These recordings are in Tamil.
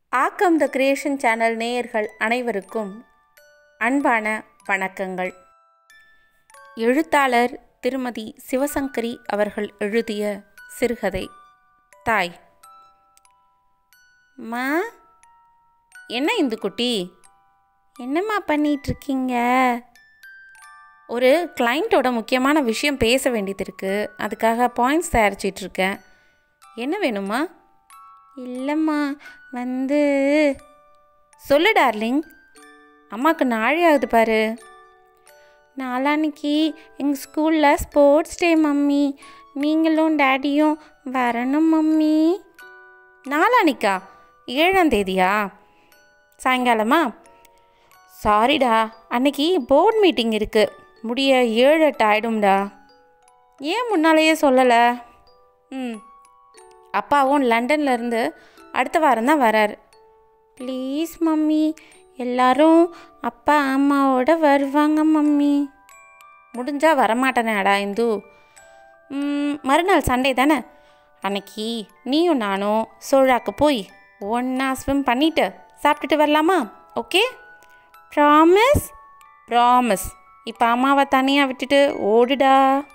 ஆக்கம் த கிரியேஷன் சேனல் நேயர்கள் அனைவருக்கும் அன்பான வணக்கங்கள் எழுத்தாளர் திருமதி சிவசங்கரி அவர்கள் எழுதிய சிறுகதை தாய் மா என்ன இந்து குட்டி என்னம்மா பண்ணிகிட்ருக்கீங்க ஒரு கிளைண்ட்டோட முக்கியமான விஷயம் பேச வேண்டியது இருக்குது அதுக்காக பாயிண்ட்ஸ் தயாரிச்சிட்ருக்கேன் என்ன வேணுமா இல்லைம்மா வந்து சொல்லு டார்லிங் அம்மாவுக்கு நாழி ஆகுது பாரு நாளான்னைக்கு எங்கள் ஸ்கூலில் ஸ்போர்ட்ஸ் டே மம்மி நீங்களும் டேடியும் வரணும் மம்மி நாளான்னைக்கா ஏழாம் தேதியா சாயங்காலமா சாரிடா அன்னைக்கு போர்ட் மீட்டிங் இருக்குது முடிய ஏழு எட்டு ஆயிடும்டா ஏன் முன்னாலேயே சொல்லலை ம் அப்பாவும் லண்டன்ல இருந்து அடுத்த வாரம் தான் வராரு ப்ளீஸ் மம்மி எல்லாரும் அப்பா அம்மாவோட வருவாங்க மம்மி முடிஞ்சா வரமாட்டேனேடா இந்து ம், மறுநாள் சண்டே தானே அன்னைக்கு நீயும் நானும் சோழாக்கு போய் ஒன்றா ஸ்விம் பண்ணிட்டு சாப்பிட்டுட்டு வரலாமா ஓகே ப்ராமிஸ் ப்ராமிஸ் இப்போ அம்மாவை தனியாக விட்டுட்டு ஓடுடா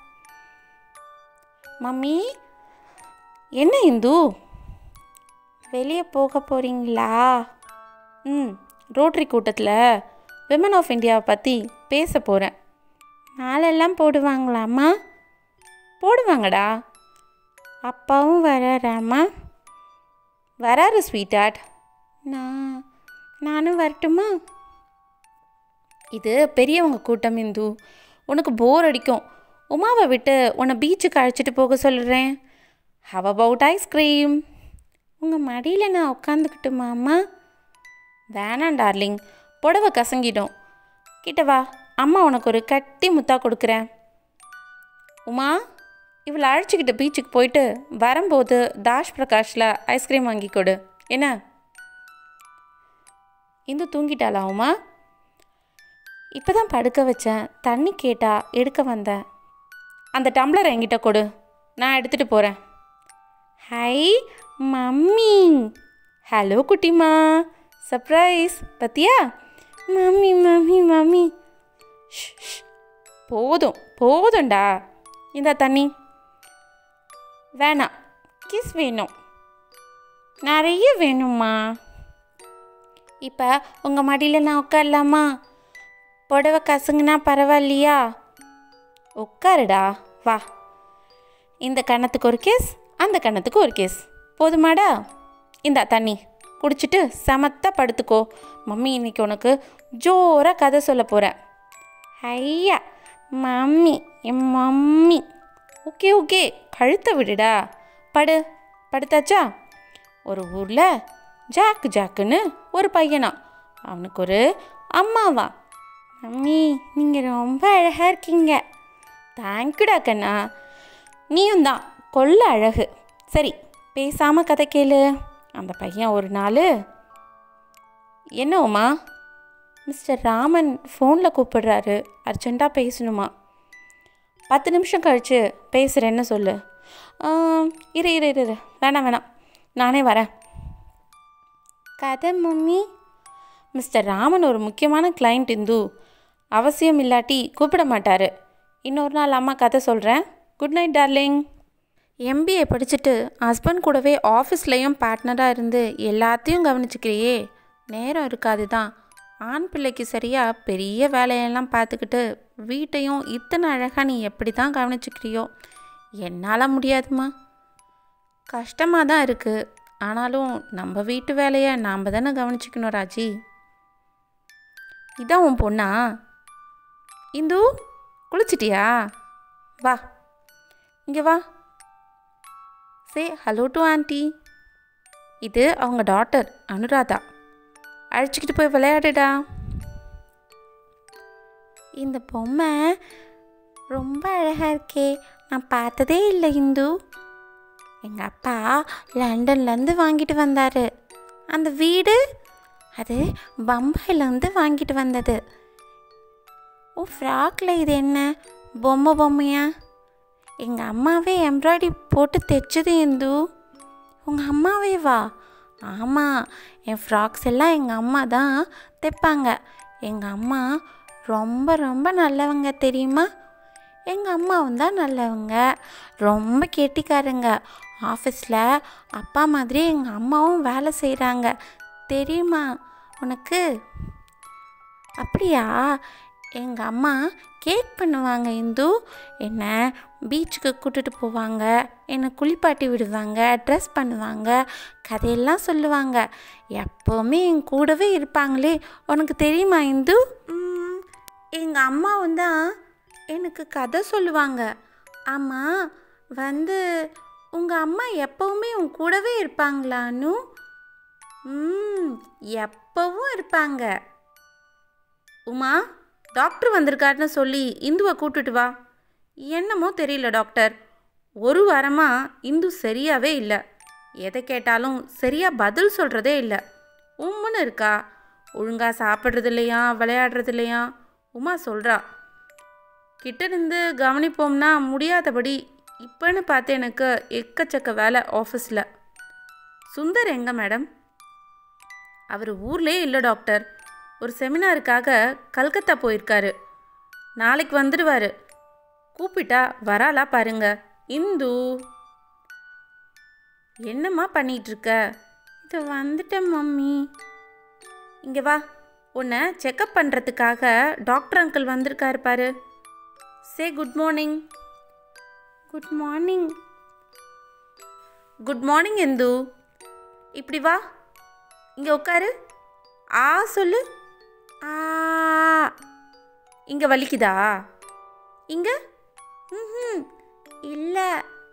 மம்மி என்ன இந்து வெளியே போக போகிறீங்களா ம் ரோட்ரி கூட்டத்தில் விமன் ஆஃப் இந்தியாவை பற்றி பேச போகிறேன் மாலெல்லாம் போடுவாங்களாம்மா போடுவாங்கடா அப்பாவும் வராராம்மா வராரு ஸ்வீட் ஆர்ட் நான் நானும் வரட்டுமா இது பெரியவங்க கூட்டம் இந்து உனக்கு போர் அடிக்கும் உமாவை விட்டு உன்னை பீச்சுக்கு அழைச்சிட்டு போக சொல்கிறேன் ஹவ் அபவுட் ஐஸ்கிரீம் உங்கள் மடியில் நான் உட்காந்துக்கிட்டுமாம்மா வேணாம் டார்லிங் புடவை கசங்கிடும் கிட்ட வா அம்மா உனக்கு ஒரு கட்டி முத்தா கொடுக்குறேன் உமா இவளை அழைச்சிக்கிட்டு பீச்சுக்கு போயிட்டு வரும்போது தாஷ் பிரகாஷில் ஐஸ்கிரீம் வாங்கி கொடு என்ன இந்து தூங்கிட்டாளா உமா இப்போ தான் படுக்க வச்சேன் தண்ணி கேட்டா எடுக்க வந்தேன் அந்த டம்ளர் என்கிட்ட கொடு நான் எடுத்துகிட்டு போகிறேன் ஹை மம்மி ஹலோ குட்டிமா சர்ப்ரைஸ் பத்தியா மம்மி மம்மி மம்மி ஷ், ஷ். போதும் போதும்டா இந்த தண்ணி வேணாம் கிஸ் வேணும் நிறைய வேணும்மா இப்போ உங்கள் மடியில் நான் உட்காரலாமா புடவை கசுங்குனா பரவாயில்லையா உட்காருடா வா இந்த கன்னத்துக்கு ஒரு கேஸ் அந்த கன்னத்துக்கு ஒரு கேஸ் போதுமாடா இந்தா தண்ணி குடிச்சிட்டு சமத்தா படுத்துக்கோ மம்மி இன்னைக்கு உனக்கு ஜோராக கதை சொல்ல போகிறேன் ஐயா மம்மி என் மம்மி ஓகே ஓகே கழுத்தை விடுடா படு படுத்தாச்சா ஒரு ஊரில் ஜாக்கு ஜாக்குன்னு ஒரு பையனா அவனுக்கு ஒரு அம்மாவா மம்மி நீங்கள் ரொம்ப அழகாக இருக்கீங்க தேங்க்யூடா கண்ணா நீயும் தான் கொள்ள அழகு சரி பேசாமல் கதை கேளு அந்த பையன் ஒரு நாள் என்ன உமா மிஸ்டர் ராமன் ஃபோனில் கூப்பிடுறாரு அர்ஜெண்ட்டாக பேசணுமா பத்து நிமிஷம் கழித்து பேசுகிறேன்னு சொல்லு ஆ, இரு இரு இரு இரு வேணாம் வேணாம் நானே வரேன் கதை மம்மி மிஸ்டர் ராமன் ஒரு முக்கியமான கிளைண்ட் இந்து அவசியம் இல்லாட்டி கூப்பிட மாட்டார் இன்னொரு நாள் அம்மா கதை சொல்கிறேன் குட் நைட் டார்லிங் எம்பிஏ படிச்சுட்டு ஹஸ்பண்ட் கூடவே ஆஃபீஸ்லேயும் பார்ட்னராக இருந்து எல்லாத்தையும் கவனிச்சுக்கிறியே நேரம் இருக்காது தான் ஆண் பிள்ளைக்கு சரியாக பெரிய வேலையெல்லாம் பார்த்துக்கிட்டு வீட்டையும் இத்தனை அழகாக நீ எப்படி தான் கவனிச்சுக்கிறியோ என்னால் முடியாதுமா கஷ்டமாக தான் இருக்குது ஆனாலும் நம்ம வீட்டு வேலையை நாம் தானே கவனிச்சுக்கணும் ராஜி இதான் உன் பொண்ணா இந்து குளிச்சிட்டியா வா இங்கே வா சே ஹலோ டு ஆண்டி இது அவங்க டாட்டர் அனுராதா அழைச்சிக்கிட்டு போய் விளையாடுடா இந்த பொம்மை ரொம்ப அழகாக இருக்கே நான் பார்த்ததே இல்லை இந்து எங்கள் அப்பா லண்டன்லேருந்து வாங்கிட்டு வந்தார் அந்த வீடு அது பம்பாயிலேருந்து வாங்கிட்டு வந்தது ஓ ஃப்ராக்கில் இது என்ன பொம்மை பொம்மையா எங்கள் அம்மாவே எம்ப்ராய்டரி போட்டு தைச்சது இந்து உங்கள் அம்மாவே வா ஆமாம் என் ஃப்ராக்ஸ் எல்லாம் எங்கள் அம்மா தான் தைப்பாங்க எங்கள் அம்மா ரொம்ப ரொம்ப நல்லவங்க தெரியுமா எங்கள் அம்மாவும் தான் நல்லவங்க ரொம்ப கெட்டிக்காரங்க ஆஃபீஸில் அப்பா மாதிரி எங்கள் அம்மாவும் வேலை செய்கிறாங்க தெரியுமா உனக்கு அப்படியா எங்கள் அம்மா கேக் பண்ணுவாங்க இந்து என்னை பீச்சுக்கு கூட்டிட்டு போவாங்க என்னை குளிப்பாட்டி விடுவாங்க ட்ரெஸ் பண்ணுவாங்க கதையெல்லாம் சொல்லுவாங்க எப்போவுமே என் கூடவே இருப்பாங்களே உனக்கு தெரியுமா இந்து எங்கள் அம்மாவும் தான் எனக்கு கதை சொல்லுவாங்க ஆமாம் வந்து உங்கள் அம்மா எப்போவுமே உன் கூடவே இருப்பாங்களான்னு ம் எப்பவும் இருப்பாங்க உமா டாக்டர் வந்திருக்காருன்னு சொல்லி இந்துவை கூட்டுட்டு வா என்னமோ தெரியல டாக்டர் ஒரு வாரமாக இந்து சரியாவே இல்லை எதை கேட்டாலும் சரியாக பதில் சொல்கிறதே இல்லை உம்முன்னு இருக்கா ஒழுங்காக சாப்பிட்றது இல்லையா விளையாடுறது இல்லையா உமா சொல்கிறா கிட்ட இருந்து கவனிப்போம்னா முடியாதபடி இப்போன்னு பார்த்து எனக்கு எக்கச்சக்க வேலை ஆஃபீஸில் சுந்தர் எங்க மேடம் அவர் ஊர்லேயே இல்லை டாக்டர் ஒரு செமினாருக்காக கல்கத்தா போயிருக்காரு நாளைக்கு வந்துடுவார் கூப்பிட்டா வராளா பாருங்க இந்து என்னம்மா பண்ணிட்டு இருக்க இது வந்துட்டேன் மம்மி இங்கே வா உன்னை செக்கப் பண்ணுறதுக்காக டாக்டர் அங்கிள் வந்திருக்காரு பாரு சே good morning good morning good morning Indhu இப்படி வா இங்கே உட்காரு ஆ சொல்லு ஆ இங்கே வலிக்குதா இங்கே ம் இல்லை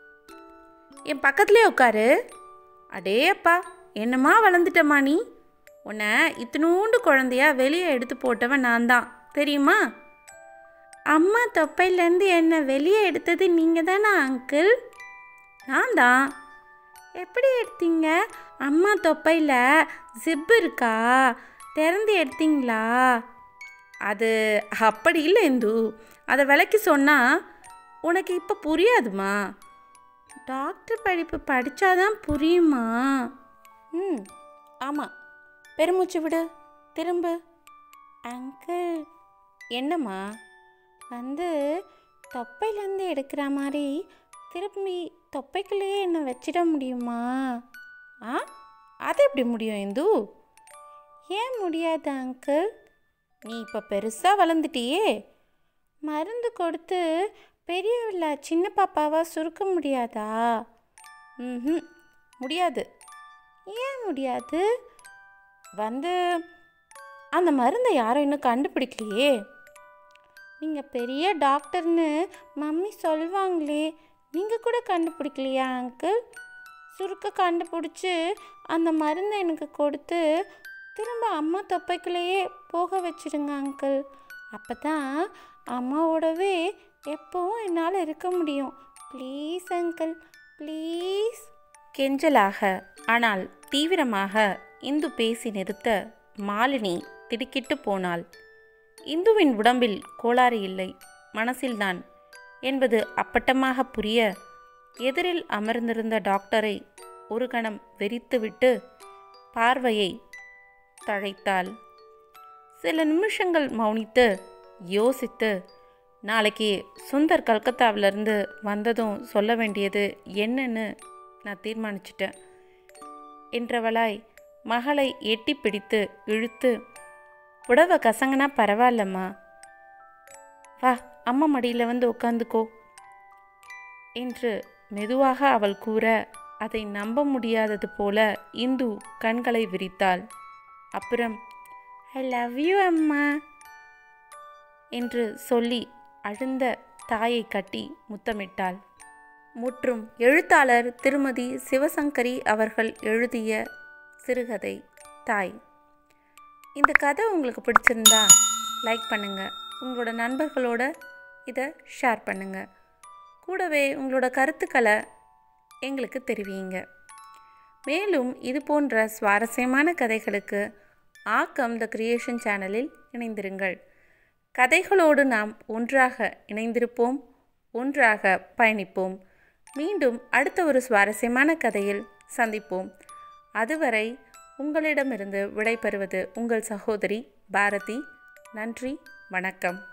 என் பக்கத்துலேயே உட்காரு அடே அப்பா என்னம்மா வளர்ந்துட்டம்மா நீ உன்னை இத்தினூண்டு குழந்தையா வெளியே எடுத்து போட்டவன் நான் தான் தெரியுமா அம்மா தொப்பையிலேருந்து என்னை வெளியே எடுத்தது நீங்கள் தானே அங்கிள் நான் தான் எப்படி எடுத்தீங்க அம்மா தொப்பையில் ஜிப் இருக்கா திறந்து எடுத்தீங்களா அது அப்படி இல்லை இந்து அதை விலைக்கு சொன்னால் உனக்கு இப்போ புரியாதுமா டாக்டர் படிப்பு படித்தாதான் புரியுமா ம் ஆமாம் பெருமூச்சு விடு திரும்ப அங்கிள் என்னம்மா வந்து தொப்பையிலேருந்து எடுக்கிற மாதிரி திரும்பி தொப்பைக்குள்ளேயே என்னை வச்சிட முடியுமா ஆ அது எப்படி முடியும் இந்து ஏன் முடியாது அங்கிள் நீ இப்போ பெருசாக வளர்ந்துட்டியே மருந்து கொடுத்து பெரியவில்ல சின்ன பாப்பாவை சுருக்க முடியாதா ம் முடியாது ஏன் முடியாது வந்து அந்த மருந்தை யாரும் இன்னும் கண்டுபிடிக்கலையே நீங்கள் பெரிய டாக்டர்னு மம்மி சொல்வாங்களே நீங்கள் கூட கண்டுபிடிக்கலையா அங்கிள் சுருக்க கண்டுபிடிச்சி அந்த மருந்தை எனக்கு கொடுத்து திரும்ப அம்மா தொப்பைக்குள்ளேயே போக வச்சிடுங்க அங்கிள் அப்போ தான் அம்மாவோடவே எப்போவும் என்னால் இருக்க முடியும் ப்ளீஸ் அங்கிள் ப்ளீஸ் கெஞ்சலாக ஆனால் தீவிரமாக இந்து பேசி நிறுத்த மாலினி திடுக்கிட்டு போனாள் இந்துவின் உடம்பில் கோளாறு இல்லை மனசில்தான் என்பது அப்பட்டமாக புரிய எதிரில் அமர்ந்திருந்த டாக்டரை ஒரு கணம் வெறித்துவிட்டு பார்வையை தழைத்தாள் சில நிமிஷங்கள் மௌனித்து யோசித்து நாளைக்கு சுந்தர் கல்கத்தாவிலேருந்து வந்ததும் சொல்ல வேண்டியது என்னன்னு நான் தீர்மானிச்சிட்டேன் என்றவளாய் மகளை எட்டி பிடித்து இழுத்து புடவை கசங்கனா பரவாயில்லம்மா வா அம்மா மடியில் வந்து உட்காந்துக்கோ என்று மெதுவாக அவள் கூற அதை நம்ப முடியாதது போல இந்து கண்களை விரித்தாள் அப்புறம் ஐ லவ் யூ அம்மா என்று சொல்லி அழுந்த தாயை கட்டி முத்தமிட்டாள் முற்றும் எழுத்தாளர் திருமதி சிவசங்கரி அவர்கள் எழுதிய சிறுகதை தாய் இந்த கதை உங்களுக்கு பிடிச்சிருந்தா லைக் பண்ணுங்கள் உங்களோட நண்பர்களோட இதை ஷேர் பண்ணுங்கள் கூடவே உங்களோட கருத்துக்களை எங்களுக்கு தெரிவிங்க மேலும் இது போன்ற சுவாரஸ்யமான கதைகளுக்கு ஆக்கம் த கிரியேஷன் சேனலில் இணைந்திருங்கள் கதைகளோடு நாம் ஒன்றாக இணைந்திருப்போம் ஒன்றாக பயணிப்போம் மீண்டும் அடுத்த ஒரு சுவாரஸ்யமான கதையில் சந்திப்போம் அதுவரை உங்களிடமிருந்து விடைபெறுவது உங்கள் சகோதரி பாரதி நன்றி வணக்கம்